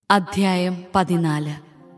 അധ്യായം പതിനാല്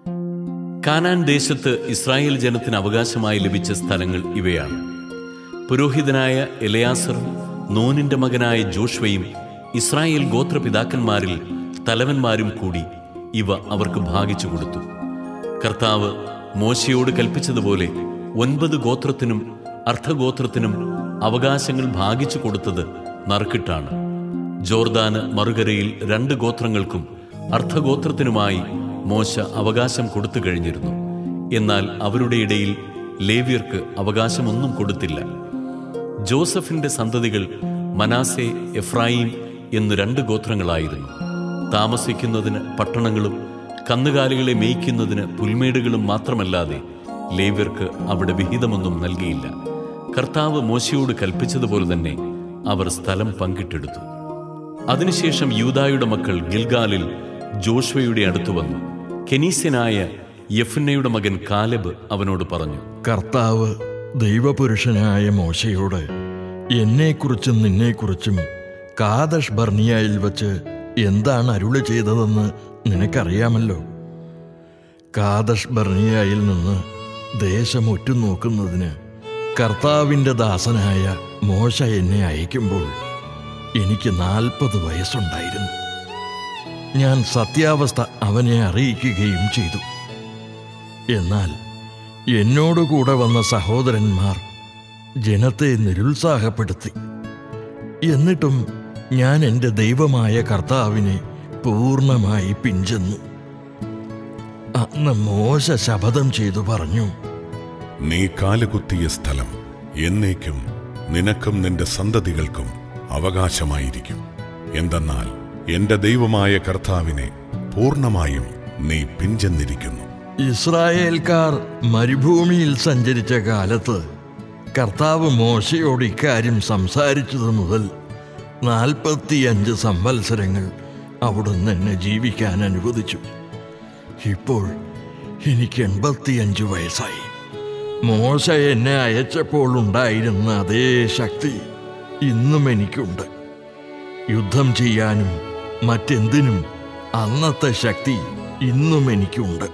കാനാൻ ദേശത്ത് ഇസ്രായേൽ ജനത്തിന് അവകാശമായി ലഭിച്ച സ്ഥലങ്ങൾ ഇവയാണ് പുരോഹിതനായ എലയാസറും നോനിന്റെ മകനായ ജോഷ്വയും ഇസ്രായേൽ ഗോത്രപിതാക്കന്മാരിൽ തലവന്മാരും കൂടി ഇവ അവർക്ക് ഭാഗിച്ചു കൊടുത്തു കർത്താവ് മോശയോട് കൽപ്പിച്ചതുപോലെ ഒൻപത് ഗോത്രത്തിനും അർദ്ധഗോത്രത്തിനും അവകാശങ്ങൾ ഭാഗിച്ചു കൊടുത്തത് നറുക്കിട്ടാണ് ജോർദാന് മറുകരയിൽ രണ്ട് ഗോത്രങ്ങൾക്കും അർദ്ധഗോത്രത്തിനുമായി മോശ അവകാശം കൊടുത്തു കഴിഞ്ഞിരുന്നു എന്നാൽ അവരുടെ ഇടയിൽ ലേവ്യർക്ക് അവകാശമൊന്നും കൊടുത്തില്ല ജോസഫിന്റെ സന്തതികൾ മനാസെ എഫ്രായിം എന്നു രണ്ട് ഗോത്രങ്ങളായിരുന്നു താമസിക്കുന്നതിന് പട്ടണങ്ങളും കന്നുകാലികളെ മേയ്ക്കുന്നതിന് പുൽമേടുകളും മാത്രമല്ലാതെ ലേവ്യർക്ക് അവിടെ വിഹിതമൊന്നും നൽകിയില്ല കർത്താവ് മോശയോട് കൽപ്പിച്ചതുപോലെ തന്നെ അവർ സ്ഥലം പങ്കിട്ടെടുത്തു അതിനുശേഷം യൂദായുടെ മക്കൾ ഗിൽഗാലിൽ ജോഷ്വയുടെ അടുത്തു വന്നു കെനീസ്യനായ യഫുന്നയുടെ മകൻ കാലബ് അവനോട് പറഞ്ഞു കർത്താവ് ദൈവപുരുഷനായ മോശയോട് എന്നെക്കുറിച്ചും നിന്നെക്കുറിച്ചും കാദഷ് ബർണിയയിൽ വച്ച് എന്താണ് അരുളി ചെയ്തതെന്ന് നിനക്കറിയാമല്ലോ കാദഷ് ബർണിയയിൽ നിന്ന് ദേശം ഉറ്റുനോക്കുന്നതിന് കർത്താവിൻ്റെ ദാസനായ മോശ എന്നെ അയക്കുമ്പോൾ എനിക്ക് നാൽപ്പത് വയസ്സുണ്ടായിരുന്നു ഞാൻ സത്യാവസ്ഥ അവനെ അറിയിക്കുകയും ചെയ്തു എന്നാൽ എന്നോടുകൂടെ വന്ന സഹോദരന്മാർ ജനത്തെ നിരുത്സാഹപ്പെടുത്തി എന്നിട്ടും ഞാൻ എൻ്റെ ദൈവമായ കർത്താവിനെ പൂർണ്ണമായി പിഞ്ചെന്നു അന്ന് മോശ ശപഥം ചെയ്തു പറഞ്ഞു നീ കാലുകുത്തിയ സ്ഥലം എന്നേക്കും നിനക്കും നിന്റെ സന്തതികൾക്കും അവകാശമായിരിക്കും എന്തെന്നാൽ എന്റെ ദൈവമായ കർത്താവിനെ പൂർണ്ണമായും നീ പിഞ്ചെന്നിരിക്കുന്നു ഇസ്രായേൽക്കാർ മരുഭൂമിയിൽ സഞ്ചരിച്ച കാലത്ത് കർത്താവ് മോശയോട് ഇക്കാര്യം സംസാരിച്ചത് മുതൽ നാൽപ്പത്തിയഞ്ച് സംവത്സരങ്ങൾ അവിടുന്ന് എന്നെ ജീവിക്കാൻ അനുവദിച്ചു ഇപ്പോൾ എനിക്ക് എൺപത്തിയഞ്ച് വയസ്സായി മോശ എന്നെ അയച്ചപ്പോൾ ഉണ്ടായിരുന്ന അതേ ശക്തി ഇന്നും എനിക്കുണ്ട് യുദ്ധം ചെയ്യാനും മറ്റെന്തിനും അന്നത്തെ ശക്തി ഇന്നും എനിക്കുണ്ട്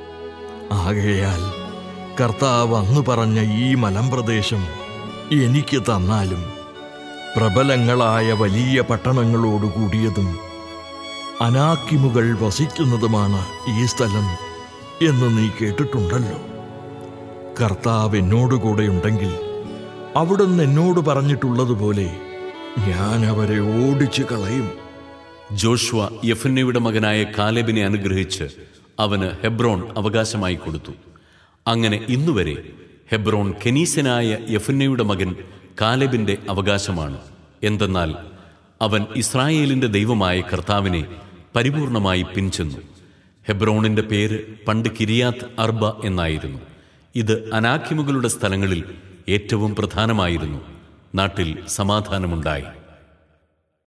ആകയാൽ കർത്താവ് അന്ന് പറഞ്ഞ ഈ മലമ്പ്രദേശം എനിക്ക് തന്നാലും പ്രബലങ്ങളായ വലിയ പട്ടണങ്ങളോട് കൂടിയതും അനാക്കിമുകൾ വസിക്കുന്നതുമാണ് ഈ സ്ഥലം എന്ന് നീ കേട്ടിട്ടുണ്ടല്ലോ കർത്താവ് എന്നോടുകൂടെ ഉണ്ടെങ്കിൽ അവിടുന്ന് എന്നോട് പറഞ്ഞിട്ടുള്ളതുപോലെ ഞാൻ അവരെ ഓടിച്ചു കളയും ജോഷ്വ യഫുന്നയുടെ മകനായ കാലെബിനെ അനുഗ്രഹിച്ച് അവന് ഹെബ്രോൺ അവകാശമായി കൊടുത്തു അങ്ങനെ ഇന്നുവരെ ഹെബ്രോൺ കെനീസനായ യഫുന്നയുടെ മകൻ കാലെബിന്റെ അവകാശമാണ് എന്തെന്നാൽ അവൻ ഇസ്രായേലിന്റെ ദൈവമായ കർത്താവിനെ പരിപൂർണമായി പിൻചെന്നു ഹെബ്രോണിന്റെ പേര് പണ്ട് കിരിയാത്ത് അർബ എന്നായിരുന്നു ഇത് അനാക്കിമുകളുടെ സ്ഥലങ്ങളിൽ ഏറ്റവും പ്രധാനമായിരുന്നു നാട്ടിൽ സമാധാനമുണ്ടായി